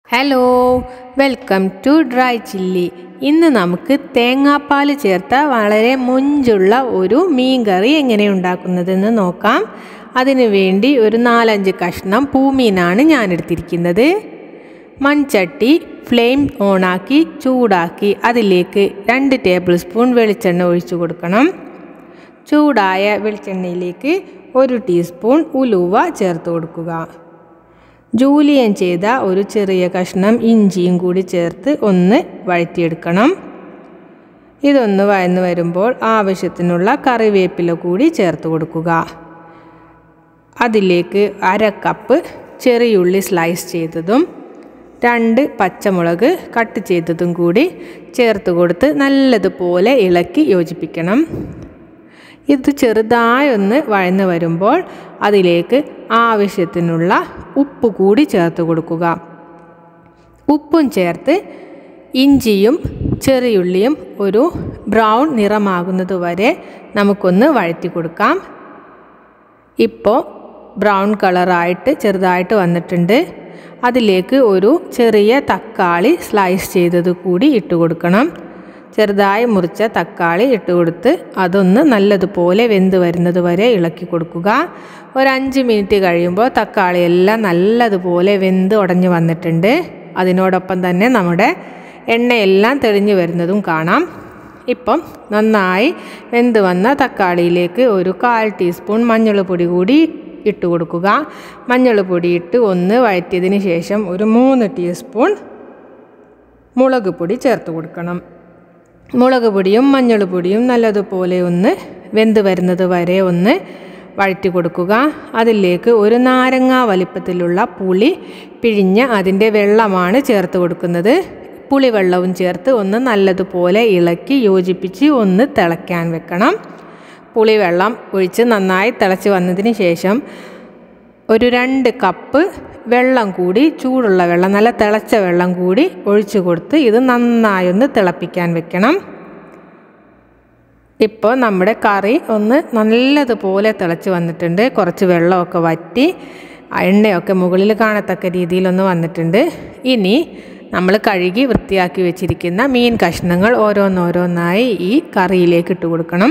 hello welcome to dry chilli ഇന്ന് നമുക്ക് തേങ്ങാപ്പാൽ ചേർത്ത വളരെ മുഞ്ചുള്ള ഒരു മീൻ കറി എങ്ങനെ ഉണ്ടാക്കുന്നതെന്ന് നോക്കാം അതിനു വേണ്ടി ഒരു നാലഞ്ച് കഷ്ണം പൂമീനാണ് ഞാൻ എടുത്തിരിക്കുന്നത് മൺചട്ടി ഫ്ലെയിം ഓണാക്കി ചൂടാക്കി അതിലേക്ക് രണ്ട് ടേബിൾ സ്പൂൺ വെളിച്ചെണ്ണ ഒഴിച്ചു കൊടുക്കണം ചൂടായ വെളിച്ചെണ്ണയിലേക്ക് ഒരു ടീസ്പൂൺ ഉലുവ ചേർത്ത് കൊടുക്കുക ജൂലിയൻ ചെയ്ത ഒരു ചെറിയ കഷ്ണം ഇഞ്ചിയും കൂടി ചേർത്ത് ഒന്ന് വഴറ്റിയെടുക്കണം ഇതൊന്ന് വഴന്നു വരുമ്പോൾ ആവശ്യത്തിനുള്ള കറിവേപ്പില കൂടി ചേർത്ത് കൊടുക്കുക അതിലേക്ക് അര കപ്പ് ചെറിയുള്ളി സ്ലൈസ് ചെയ്തതും രണ്ട് പച്ചമുളക് കട്ട് ചെയ്തതും കൂടി ചേർത്ത് കൊടുത്ത് നല്ലതുപോലെ ഇളക്കി യോജിപ്പിക്കണം ഇത് ചെറുതായി ഒന്ന് വഴന്ന് വരുമ്പോൾ അതിലേക്ക് ആവശ്യത്തിനുള്ള ഉപ്പ് കൂടി ചേർത്ത് കൊടുക്കുക ഉപ്പും ചേർത്ത് ഇഞ്ചിയും ചെറിയുള്ളിയും ഒരു ബ്രൗൺ നിറമാകുന്നത് വരെ നമുക്കൊന്ന് വഴറ്റി കൊടുക്കാം ഇപ്പോൾ ബ്രൗൺ കളറായിട്ട് ചെറുതായിട്ട് വന്നിട്ടുണ്ട് അതിലേക്ക് ഒരു ചെറിയ തക്കാളി സ്ലൈസ് ചെയ്തത് കൂടി ഇട്ട് കൊടുക്കണം ചെറുതായി മുറിച്ച തക്കാളി ഇട്ട് കൊടുത്ത് അതൊന്ന് നല്ലതുപോലെ വെന്ത് വരുന്നത് വരെ ഇളക്കി കൊടുക്കുക ഒരു അഞ്ച് മിനിറ്റ് കഴിയുമ്പോൾ തക്കാളി എല്ലാം നല്ലതുപോലെ വെന്ത് ഉടഞ്ഞു വന്നിട്ടുണ്ട് അതിനോടൊപ്പം തന്നെ നമ്മുടെ എണ്ണയെല്ലാം തെളിഞ്ഞു വരുന്നതും കാണാം ഇപ്പം നന്നായി വെന്ത് വന്ന തക്കാളിയിലേക്ക് ഒരു കാൽ ടീസ്പൂൺ മഞ്ഞൾപ്പൊടി കൂടി ഇട്ട് കൊടുക്കുക മഞ്ഞൾപ്പൊടി ഇട്ട് ഒന്ന് വഴറ്റിയതിന് ശേഷം ഒരു മൂന്ന് ടീസ്പൂൺ മുളക് പൊടി ചേർത്ത് കൊടുക്കണം മുളക് പൊടിയും മഞ്ഞൾ പൊടിയും നല്ലതുപോലെ ഒന്ന് വെന്ത് വരുന്നത് വരെ ഒന്ന് വഴറ്റി കൊടുക്കുക അതിലേക്ക് ഒരു നാരങ്ങ വലിപ്പത്തിലുള്ള പുളി പിഴിഞ്ഞ് അതിൻ്റെ വെള്ളമാണ് ചേർത്ത് കൊടുക്കുന്നത് പുളിവെള്ളവും ചേർത്ത് ഒന്ന് നല്ലതുപോലെ ഇളക്കി യോജിപ്പിച്ച് ഒന്ന് തിളയ്ക്കാൻ വെക്കണം പുളിവെള്ളം ഒഴിച്ച് നന്നായി തിളച്ച് വന്നതിന് ശേഷം ഒരു രണ്ട് കപ്പ് വെള്ളം കൂടി ചൂടുള്ള വെള്ളം നല്ല തിളച്ച വെള്ളം കൂടി ഒഴിച്ചു കൊടുത്ത് ഇത് നന്നായി ഒന്ന് തിളപ്പിക്കാൻ വെക്കണം ഇപ്പോൾ നമ്മുടെ കറി ഒന്ന് നല്ലതുപോലെ തിളച്ച് വന്നിട്ടുണ്ട് കുറച്ച് വെള്ളമൊക്കെ വറ്റി എണ്ണയൊക്കെ മുകളിൽ കാണത്തക്ക രീതിയിലൊന്ന് വന്നിട്ടുണ്ട് ഇനി നമ്മൾ കഴുകി വൃത്തിയാക്കി വെച്ചിരിക്കുന്ന മീൻ കഷ്ണങ്ങൾ ഓരോന്നോരോന്നായി ഈ കറിയിലേക്ക് ഇട്ട് കൊടുക്കണം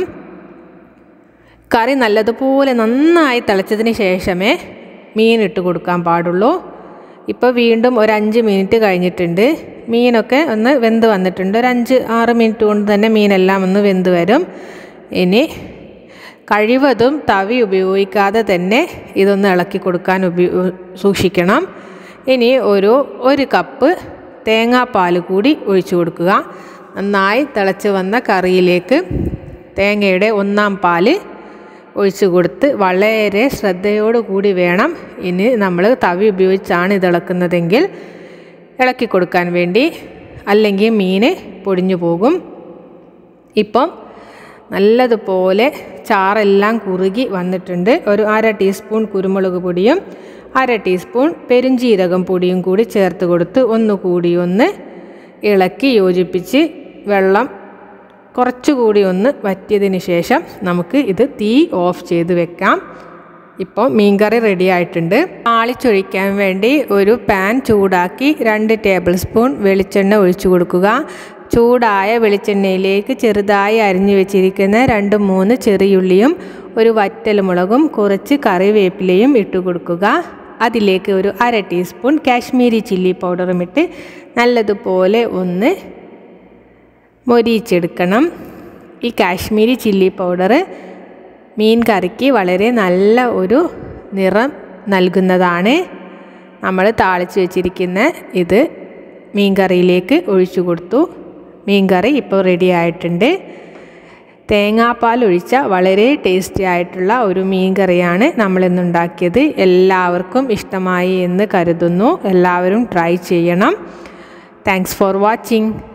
കറി നല്ലതുപോലെ നന്നായി തിളച്ചതിന് ശേഷമേ മീൻ ഇട്ട് കൊടുക്കാൻ പാടുള്ളൂ ഇപ്പോൾ വീണ്ടും ഒരു അഞ്ച് മിനിറ്റ് കഴിഞ്ഞിട്ടുണ്ട് മീനൊക്കെ ഒന്ന് വെന്ത് വന്നിട്ടുണ്ട് ഒരു അഞ്ച് ആറ് മിനിറ്റ് കൊണ്ട് തന്നെ മീനെല്ലാം ഒന്ന് വെന്ത് വരും ഇനി കഴിവതും തവി ഉപയോഗിക്കാതെ തന്നെ ഇതൊന്ന് ഇളക്കി കൊടുക്കാൻ ഉപയോ സൂക്ഷിക്കണം ഇനി ഒരു ഒരു കപ്പ് തേങ്ങാപ്പാൽ കൂടി ഒഴിച്ചു കൊടുക്കുക നന്നായി തിളച്ച് വന്ന കറിയിലേക്ക് തേങ്ങയുടെ ഒന്നാം പാല് ഒഴിച്ചു കൊടുത്ത് വളരെ ശ്രദ്ധയോടു കൂടി വേണം ഇനി നമ്മൾ തവി ഉപയോഗിച്ചാണ് ഇത് ഇളക്കുന്നതെങ്കിൽ ഇളക്കി കൊടുക്കാൻ വേണ്ടി അല്ലെങ്കിൽ മീൻ പൊടിഞ്ഞു പോകും ഇപ്പം നല്ലതുപോലെ ചാറെല്ലാം കുറുകി വന്നിട്ടുണ്ട് ഒരു അര ടീസ്പൂൺ കുരുമുളക് പൊടിയും അര ടീസ്പൂൺ പെരുംജീരകം പൊടിയും കൂടി ചേർത്ത് കൊടുത്ത് ഒന്നുകൂടി ഒന്ന് ഇളക്കി യോജിപ്പിച്ച് വെള്ളം കുറച്ചുകൂടി ഒന്ന് വറ്റിയതിന് ശേഷം നമുക്ക് ഇത് തീ ഓഫ് ചെയ്ത് വെക്കാം ഇപ്പോൾ മീൻകറി റെഡി ആയിട്ടുണ്ട് ആളിച്ചൊഴിക്കാൻ വേണ്ടി ഒരു പാൻ ചൂടാക്കി രണ്ട് ടേബിൾ സ്പൂൺ വെളിച്ചെണ്ണ ഒഴിച്ചു കൊടുക്കുക ചൂടായ വെളിച്ചെണ്ണയിലേക്ക് ചെറുതായി അരിഞ്ഞു വെച്ചിരിക്കുന്ന രണ്ട് മൂന്ന് ചെറിയുള്ളിയും ഒരു വറ്റൽമുളകും കുറച്ച് കറിവേപ്പിലയും ഇട്ട് കൊടുക്കുക അതിലേക്ക് ഒരു അര ടീസ്പൂൺ കാശ്മീരി ചില്ലി പൗഡറും ഇട്ട് നല്ലതുപോലെ ഒന്ന് മൊരിയിച്ചെടുക്കണം ഈ കാശ്മീരി ചില്ലി പൗഡർ മീൻ കറിക്ക് വളരെ നല്ല ഒരു നിറം നൽകുന്നതാണ് നമ്മൾ താളിച്ച് വെച്ചിരിക്കുന്ന ഇത് മീൻ കറിയിലേക്ക് ഒഴിച്ചു കൊടുത്തു മീൻ കറി ഇപ്പോൾ റെഡി ആയിട്ടുണ്ട് തേങ്ങാപ്പാൽ ഒഴിച്ച വളരെ ടേസ്റ്റി ആയിട്ടുള്ള ഒരു മീൻ കറിയാണ് നമ്മളിന്നുണ്ടാക്കിയത് എല്ലാവർക്കും ഇഷ്ടമായി എന്ന് കരുതുന്നു എല്ലാവരും ട്രൈ ചെയ്യണം താങ്ക്സ് ഫോർ വാച്ചിങ്